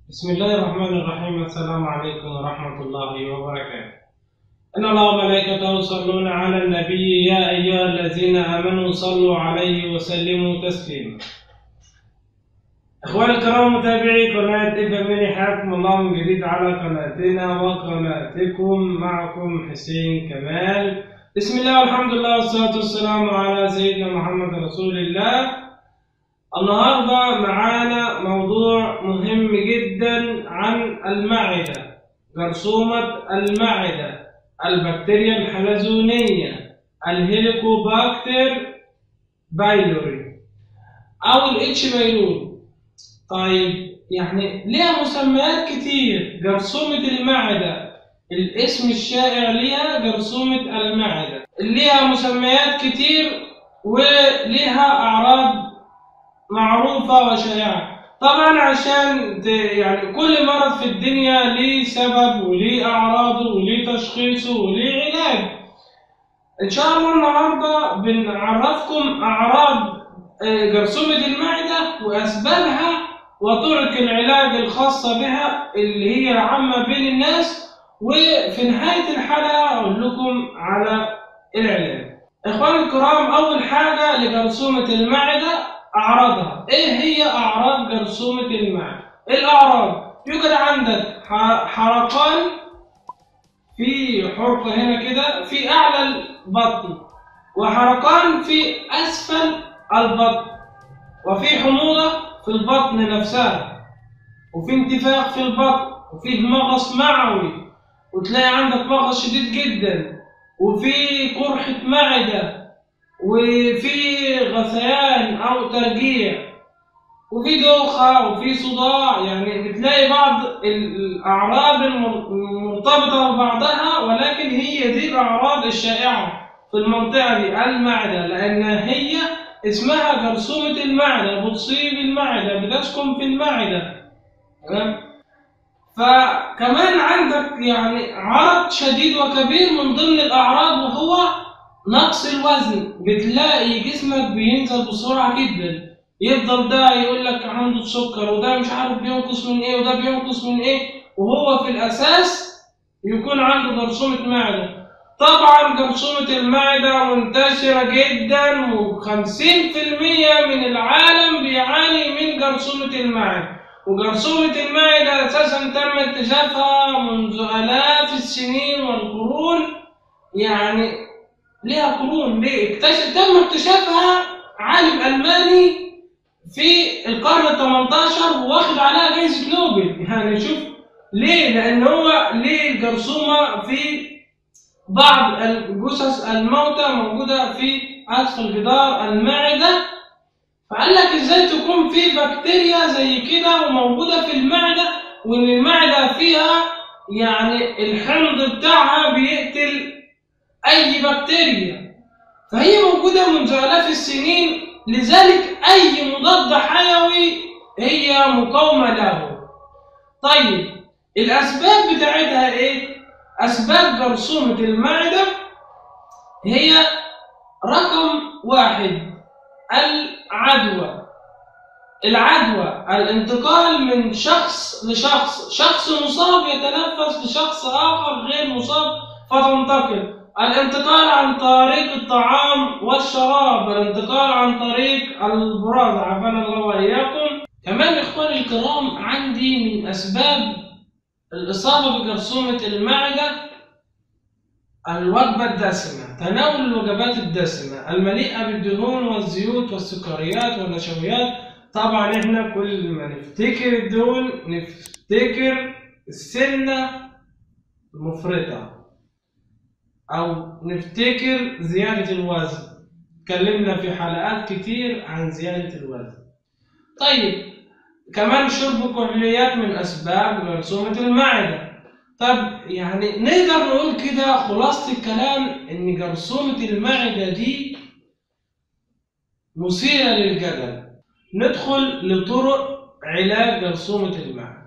بسم الله الرحمن الرحيم السلام عليكم ورحمة الله وبركاته إن الله وملائكته يصلون على النبي يا أيها الذين آمنوا صلوا عليه وسلموا تسليما إخواني الكرام متابعي قناة إفاميلي حياكم الله من جديد على قناتنا وقناتكم معكم حسين كمال بسم الله والحمد لله والصلاة والسلام على سيدنا محمد رسول الله النهارده معانا موضوع مهم جدا عن المعدة جرثومة المعدة البكتيريا الحلزونية الهيليكوباكتر بايلوري أو الاتش بايلوري طيب يعني ليها مسميات كتير جرثومة المعدة الاسم الشائع ليها جرثومة المعدة ليها مسميات كتير وليها أعراض معروفة وشائعة طبعا عشان يعني كل مرض في الدنيا ليه سبب وليه أعراضه وليه تشخيصه وليه علاج إن شاء الله النهاردة بنعرفكم أعراض جرثومة المعدة وأسبابها وطرق العلاج الخاصة بها اللي هي عامة بين الناس وفي نهاية الحلقة أقول لكم على العلاج إخواني الكرام أول حاجة لجرثومة المعدة أعراضها إيه هي أعراض جرثومة المعدة؟ الأعراض يوجد عندك حرقان في حرقة هنا كده في أعلى البطن وحرقان في أسفل البطن وفي حموضة في البطن نفسها وفي انتفاخ في البطن وفي مغص معوي وتلاقي عندك مغص شديد جدا وفي قرحة معدة وفي غثيان او ترجيع وفي دوخة وفي صداع يعني بتلاقي بعض الأعراض المرتبطة ببعضها ولكن هي دي الأعراض الشائعة في المنطقة دي المعدة لأن هي اسمها جرثومة المعدة بتصيب المعدة بتسكن في المعدة تمام فكمان عندك يعني عرض شديد وكبير من ضمن الأعراض وهو نقص الوزن بتلاقي جسمك بينزل بسرعة جدا يفضل ده يقول لك عنده سكر وده مش عارف بينقص من ايه وده بينقص من ايه وهو في الاساس يكون عنده جرثومة معدة طبعا جرثومة المعدة منتشرة جدا وخمسين في المية من العالم بيعاني من جرثومة المعدة وجرثومة المعدة أساسا تم اكتشافها منذ آلاف السنين والقرون يعني ليها قرون ليه؟ اكتشف تم اكتشافها عالم ألماني في القرن ال 18 واخد عليها جائزة نوبل يعني شوف ليه؟ لأن هو ليه الجرثومة في بعض الجثث الموتى موجودة في أسفل جدار المعدة فقال لك ازاي تكون في بكتيريا زي كده وموجودة في المعدة وإن المعدة فيها يعني الحمض بتاعها بيقتل أي بكتيريا فهي موجودة منذ آلاف السنين لذلك أي مضاد حيوي هي مقاومة له طيب الأسباب بتاعتها إيه؟ أسباب جرثومة المعدة هي رقم واحد العدوى العدوى الانتقال من شخص لشخص شخص مصاب يتنفس لشخص آخر غير مصاب فتنتقل الانتقال عن طريق الطعام والشراب الانتقال عن طريق البراز عافانا الله وإياكم كمان إخواني الكرام عندي من أسباب الإصابة بجرثومة المعدة الوجبة الدسمة تناول الوجبات الدسمة المليئة بالدهون والزيوت والسكريات والنشويات طبعا احنا كل ما نفتكر الدهون نفتكر السمنة المفرطة أو نفتكر زيادة الوزن اتكلمنا في حلقات كتير عن زيادة الوزن طيب كمان شرب كحوليات من أسباب جرثومة المعدة طب يعني نقدر نقول كده خلاصة الكلام إن جرثومة المعدة دي مثيرة للجدل ندخل لطرق علاج جرثومة المعدة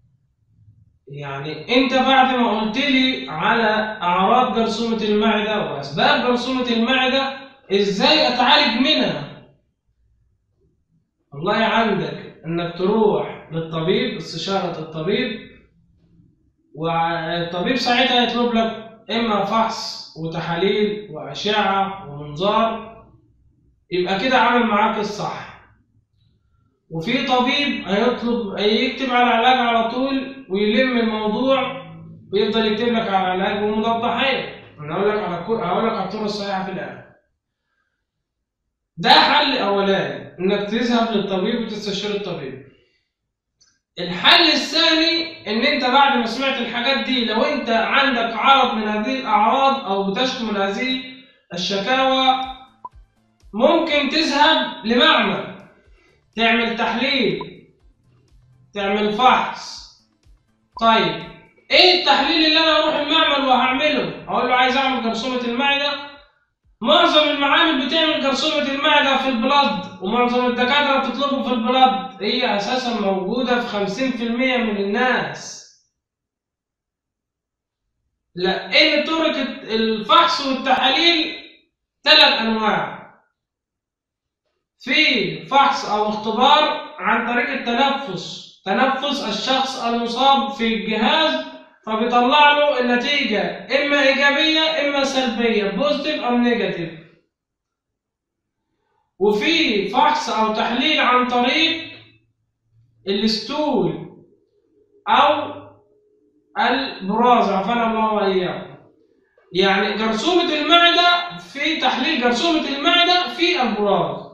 يعني انت بعد ما قلت لي على اعراض جرثومة المعدة واسباب جرثومة المعدة ازاي اتعالج منها والله عندك انك تروح للطبيب استشارة الطبيب والطبيب ساعتها يطلب لك إما فحص وتحاليل وأشعة ومنظار يبقى كده عامل معاك الصح وفي طبيب هيطلب يكتب على العلاج على طول ويلم الموضوع ويفضل يكتب لك على العلاج ومضاد حيوي انا هقول لك على كل هقول لك على الطرق الصحيحه في الاخر ده حل اولاني انك تذهب للطبيب وتستشير الطبيب الحل الثاني ان انت بعد ما سمعت الحاجات دي لو انت عندك عرض من هذه الاعراض او بتشكو من هذه الشكاوى ممكن تذهب لمعمل تعمل تحليل تعمل فحص طيب ايه التحليل اللي انا اروح المعمل وهعمله اقول له عايز اعمل جرثومه المعده معظم المعامل بتعمل جرثومه المعده في البلد ومعظم الدكاتره بتطلبه في البلد هي اساسا موجوده في 50% من الناس لان طرق الفحص والتحاليل ثلاث انواع في فحص او اختبار عن طريق التنفس تنفس الشخص المصاب في الجهاز فبيطلع له النتيجة إما إيجابية إما سلبية بوزيتيف أو نيجاتيف وفي فحص أو تحليل عن طريق الستول أو البراز عافانا الله وإياكم يعني جرثومة المعدة في تحليل جرثومة المعدة في البراز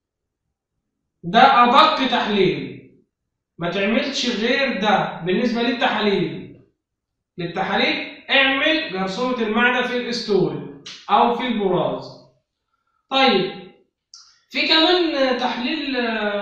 ده أدق تحليل ما تعملش غير ده بالنسبة للتحاليل للتحاليل اعمل جرثومة المعدة في الاسطول أو في البراز طيب في كمان تحليل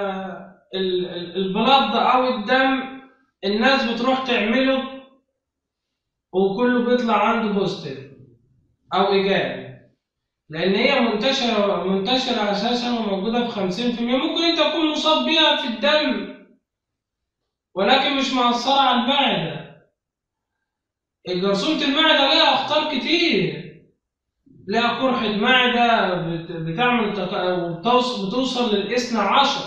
البلد أو الدم الناس بتروح تعمله وكله بيطلع عنده بوزيتيف أو إيجابي لأن هي منتشرة منتشرة أساسا وموجودة في 50% ممكن أنت تكون مصاب بيها في الدم ولكن مش مأثرة على المعدة جرثومة المعدة لها أخطار كتير لها قرحة معدة بتعمل بتوصل للإثنى عشر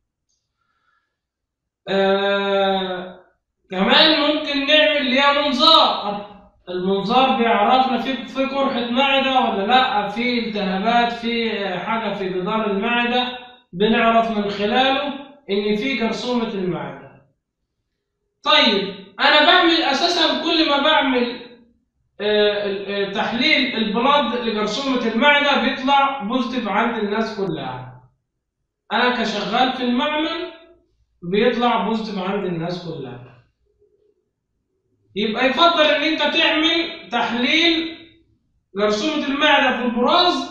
آه كمان ممكن نعمل ليها منظار المنظار بيعرفنا في في قرحة معدة ولا لأ في التهابات في حاجة في جدار المعدة بنعرف من خلاله إن في جرثومة المعدة طيب انا بعمل اساسا كل ما بعمل تحليل البلاد لجرثومة المعدة بيطلع بوزيتيف عند الناس كلها انا كشغال في المعمل بيطلع بوزيتيف عند الناس كلها يبقى يفضل ان انت تعمل تحليل جرثومة المعدة في البراز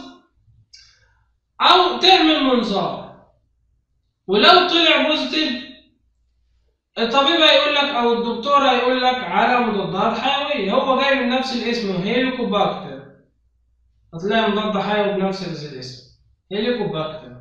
او تعمل منظار ولو طلع بوزيتيف الطبيب هيقول لك او الدكتور هيقول لك على مضادات حيويه هو جاي من نفس الاسم هيليكوباكتر هتلاقي مضاد حيوي بنفس الاسم هيليكوباكتر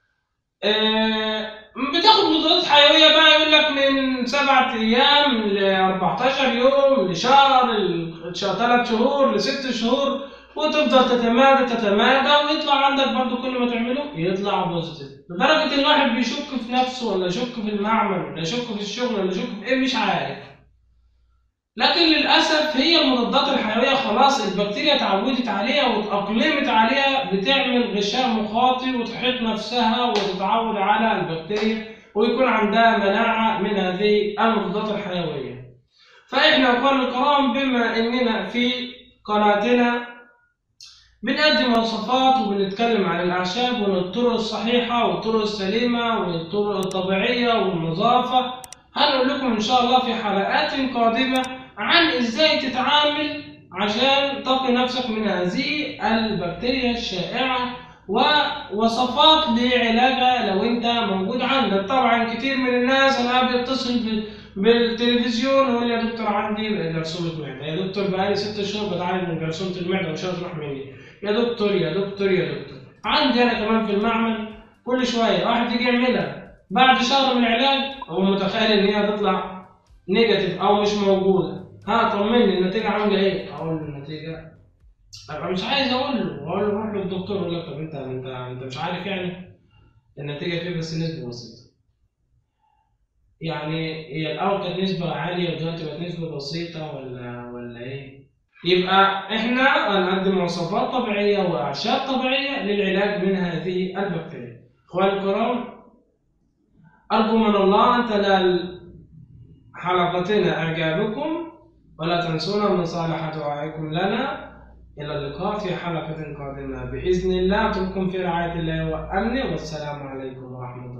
آه بتاخد مضادات حيويه بقى يقول لك من سبعة ايام ل 14 يوم لشهر ثلاث شهور لست شهور وتفضل تتمادى تتمادى ويطلع عندك برضو كل ما تعمله يطلع بوزيتيف لدرجة إن الواحد بيشك في نفسه ولا يشك في المعمل ولا يشك في الشغل ولا يشك في إيه مش عارف. لكن للأسف هي المضادات الحيوية خلاص البكتيريا اتعودت عليها واتأقلمت عليها بتعمل غشاء مخاطي وتحيط نفسها وتتعود على البكتيريا ويكون عندها مناعة من هذه المضادات الحيوية. فإحنا أخوان الكرام بما إننا في قناتنا بنقدم وصفات وبنتكلم عن الأعشاب والطرق الصحيحة والطرق السليمة والطرق الطبيعية والنظافة هنقول لكم إن شاء الله في حلقات قادمة عن إزاي تتعامل عشان تقي نفسك من هذه البكتيريا الشائعة ووصفات لعلاجها لو أنت موجود عندك طبعا كتير من الناس أنا بيتصل بالتلفزيون يقول يا دكتور عندي جرثومة معدة يا دكتور بقالي ست شهور بتعالج من جرثومة المعدة ومش هتروح مني يا دكتور يا دكتور يا دكتور عندي انا كمان في المعمل كل شويه واحد يجي يعملها بعد شهر من العلاج هو متخيل ان هي هتطلع نيجاتيف او مش موجوده ها طمني النتيجه عامله ايه اقول له النتيجه ابقى مش عايز اقول له اقول له روح للدكتور يقول لك طب انت انت انت مش عارف يعني النتيجه فيه بس نسبه بسيطه يعني هي الأول كانت نسبة عالية ودلوقتي بقت نسبة بسيطة ولا ولا إيه؟ يبقى إحنا هنقدم وصفات طبيعية وأعشاب طبيعية للعلاج من هذه البكتيريا. إخواني الكرام أرجو من الله أن تنال حلقتنا إعجابكم ولا تنسونا من صالح دعائكم لنا إلى اللقاء في حلقة قادمة بإذن الله أترككم في رعاية الله وأمنه والسلام عليكم ورحمة الله